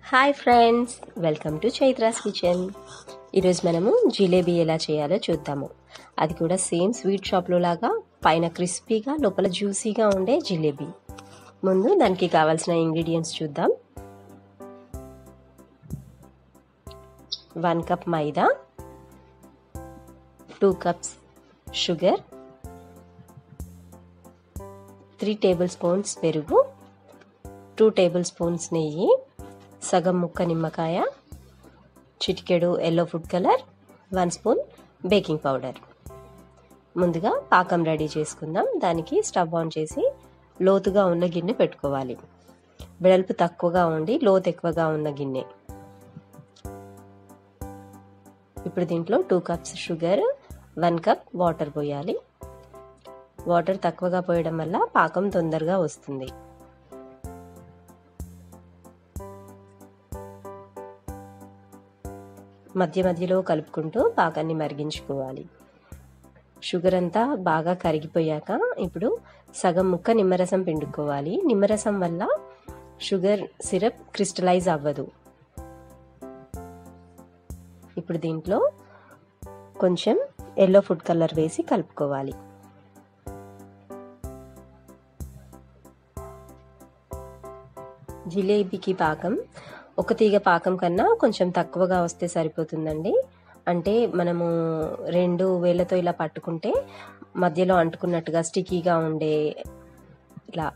hi friends welcome to Chaitra's kitchen ఈరోజు మనము జిలేబీ ఎలా చేయాలో చూద్దాము అది కూడా సేమ్ స్వీట్ షాప్లో లాగా పైన క్రిస్పీగా లోపల జ్యూసీగా ఉండే జిలేబీ ముందు దానికి కావాల్సిన ఇంగ్రీడియంట్స్ చూద్దాం one cup maida two cups sugar three tablespoons పెరుగు టూ టేబుల్ స్పూన్స్ నెయ్యి సగం ముక్క నిమ్మకాయ చిటికెడు yellow food colour one spoon baking powder ముందుగా పాకం రెడీ చేసుకుందాం దానికి స్టవ్ ఆన్ చేసి లోతుగా ఉన్న గిన్నె పెట్టుకోవాలి వెడల్పు తక్కువగా ఉండి లోతు ఎక్కువగా ఉన్న గిన్నె ఇప్పుడు దీంట్లో two cups sugar one cup water పోయాలి వాటర్ తక్కువగా పోయడం వల్ల పాకం తొందరగా వస్తుంది మధ్య మధ్యలో కలుపుకుంటూ పాకాన్ని మరిగించుకోవాలి షుగర్ అంతా బాగా కరిగిపోయాక ఇప్పుడు సగం ముక్క నిమ్మరసం పిండుకోవాలి నిమ్మరసం వల్ల షుగర్ సిరప్ క్రిస్టలైజ్ అవ్వదు ఇప్పుడు దీంట్లో కొంచెం ఎల్లో ఫుడ్ కలర్ వేసి కలుపుకోవాలి జిలేబీకి పాకం ఒక తీగ పాకం కన్నా కొంచెం తక్కువగా వస్తే సరిపోతుందండి అంటే మనము రెండు వేళ్ళతో ఇలా పట్టుకుంటే మధ్యలో అంటుకున్నట్టుగా స్టికీగా ఉండే ఇలా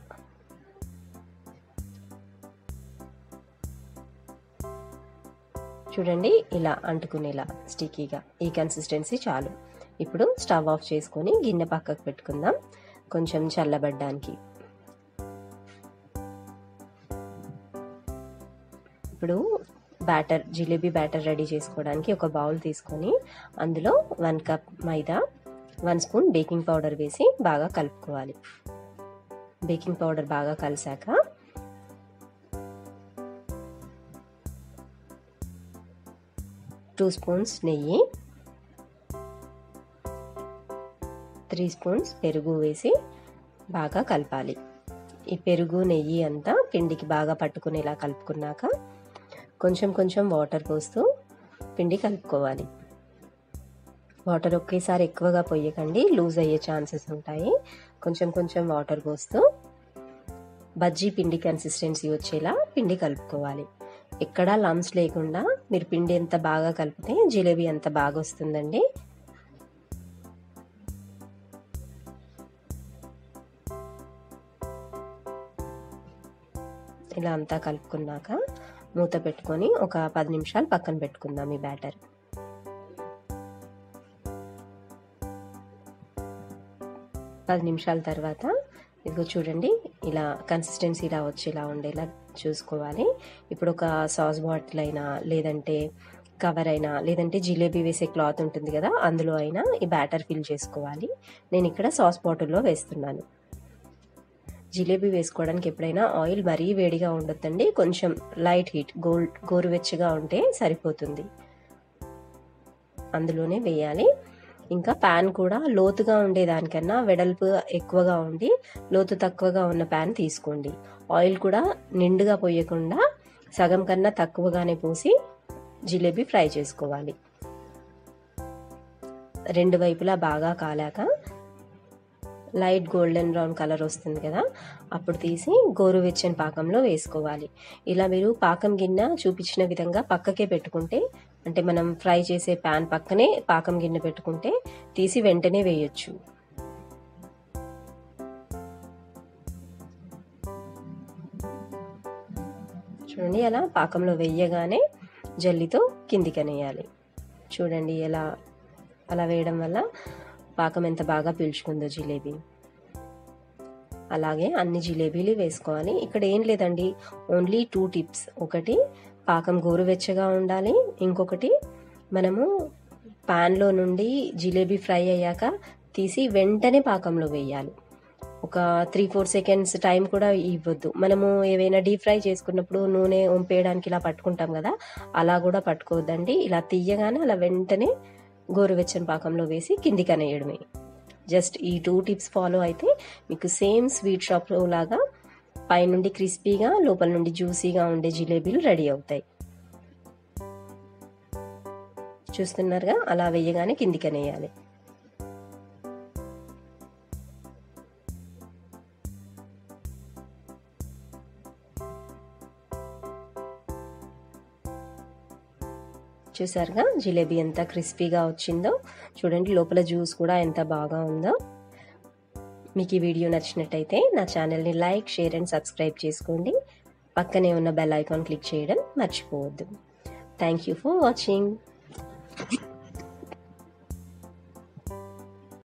చూడండి ఇలా అంటుకునేలా స్టికీగా ఈ కన్సిస్టెన్సీ చాలు ఇప్పుడు స్టవ్ ఆఫ్ చేసుకొని గిన్నె పక్కకు పెట్టుకుందాం కొంచెం చల్లబడ్డానికి ఇప్పుడు బ్యాటర్ జిలేబీ బ్యాటర్ రెడీ చేసుకోవడానికి ఒక బౌల్ తీసుకొని అందులో one cup maida one spoon baking powder వేసి బాగా కలుపుకోవాలి బేకింగ్ పౌడర్ బాగా కలిసాక టూ స్పూన్స్ నెయ్యి త్రీ స్పూన్స్ పెరుగు వేసి బాగా కలపాలి ఈ పెరుగు నెయ్యి అంతా పిండికి బాగా పట్టుకునేలా కలుపుకున్నాక కొంచెం కొంచెం వాటర్ పోస్తూ పిండి కలుపుకోవాలి వాటర్ ఒకేసారి ఎక్కువగా పోయకండి లూజ్ అయ్యే ఛాన్సెస్ ఉంటాయి కొంచెం కొంచెం వాటర్ పోస్తూ బజ్జీ పిండి కన్సిస్టెన్సీ వచ్చేలా పిండి కలుపుకోవాలి ఎక్కడా లమ్స్ లేకుండా మీరు పిండి ఎంత బాగా కలిపితే జిలేబీ అంత బాగా వస్తుందండి ఇలా అంతా కలుపుకున్నాక మూత పెట్టుకొని ఒక పది నిమిషాలు పక్కన పెట్టుకుందాం ఈ బ్యాటర్ పది నిమిషాల తర్వాత ఇదిగో చూడండి ఇలా కన్సిస్టెన్సీ ఇలా వచ్చేలా ఉండేలా చూసుకోవాలి ఇప్పుడు ఒక సాస్ బాటిల్ అయినా లేదంటే కవర్ అయినా లేదంటే జిలేబీ వేసే క్లాత్ ఉంటుంది కదా అందులో అయినా ఈ బ్యాటర్ ఫిల్ చేసుకోవాలి నేను ఇక్కడ సాస్ బాటిల్లో వేస్తున్నాను జిలేబీ వేసుకోవడానికి ఎప్పుడైనా ఆయిల్ మరీ వేడిగా ఉండొద్దండి కొంచెం లైట్ హీట్ గోల్డ్ గోరువెచ్చగా ఉంటే సరిపోతుంది అందులోనే వేయాలి ఇంకా ప్యాన్ కూడా లోతుగా ఉండే దానికన్నా వెడల్పు ఎక్కువగా ఉండి లోతు తక్కువగా ఉన్న ప్యాన్ తీసుకోండి ఆయిల్ కూడా నిండుగా పోయకుండా సగం కన్నా తక్కువగానే పోసి జిలేబీ ఫ్రై చేసుకోవాలి రెండు వైపులా బాగా కాలాక లైట్ గోల్డెన్ బ్రౌన్ కలర్ వస్తుంది కదా అప్పుడు తీసి గోరువెచ్చని పాకంలో వేసుకోవాలి ఇలా మీరు పాకం గిన్నె చూపించిన విధంగా పక్కకే పెట్టుకుంటే అంటే మనం ఫ్రై చేసే ప్యాన్ పక్కనే పాకం గిన్నె పెట్టుకుంటే తీసి వెంటనే వేయొచ్చు చూడండి అలా పాకంలో వేయగానే జల్లితో కిందికనేయాలి చూడండి ఎలా అలా వేయడం వల్ల పాకం ఎంత బాగా పీల్చుకుందో జిలేబీ అలాగే అన్ని జిలేబీలు వేసుకోవాలి ఇక్కడ ఏం లేదండి ఓన్లీ టూ టిప్స్ ఒకటి పాకం గోరువెచ్చగా ఉండాలి ఇంకొకటి మనము ప్యాన్లో నుండి జిలేబీ ఫ్రై అయ్యాక తీసి వెంటనే పాకంలో వేయాలి ఒక త్రీ ఫోర్ సెకండ్స్ టైం కూడా ఇవ్వద్దు మనము ఏవైనా డీప్ ఫ్రై చేసుకున్నప్పుడు నూనె వంపేయడానికి ఇలా పట్టుకుంటాం కదా అలా కూడా పట్టుకోవద్దండి ఇలా తీయగానే అలా వెంటనే గోరువెచ్చని పాకంలో వేసి కిందికి అనేయడమే జస్ట్ ఈ టూ టిప్స్ ఫాలో అయితే మీకు సేమ్ స్వీట్ షాప్లో లాగా పైనుండి క్రిస్పీగా లోపల నుండి జ్యూసీగా ఉండే జిలేబీలు రెడీ అవుతాయి చూస్తున్నారుగా అలా వేయగానే కిందికి వేయాలి చూసారుగా జిలేబీ ఎంత క్రిస్పీగా వచ్చిందో చూడండి లోపల జ్యూస్ కూడా ఎంత బాగా ఉందో మీకు ఈ వీడియో నచ్చినట్టయితే నా ఛానల్ని లైక్ షేర్ అండ్ సబ్స్క్రైబ్ చేసుకోండి పక్కనే ఉన్న బెల్ ఐకాన్ క్లిక్ చేయడం మర్చిపోవద్దు థ్యాంక్ యూ ఫర్ వాచింగ్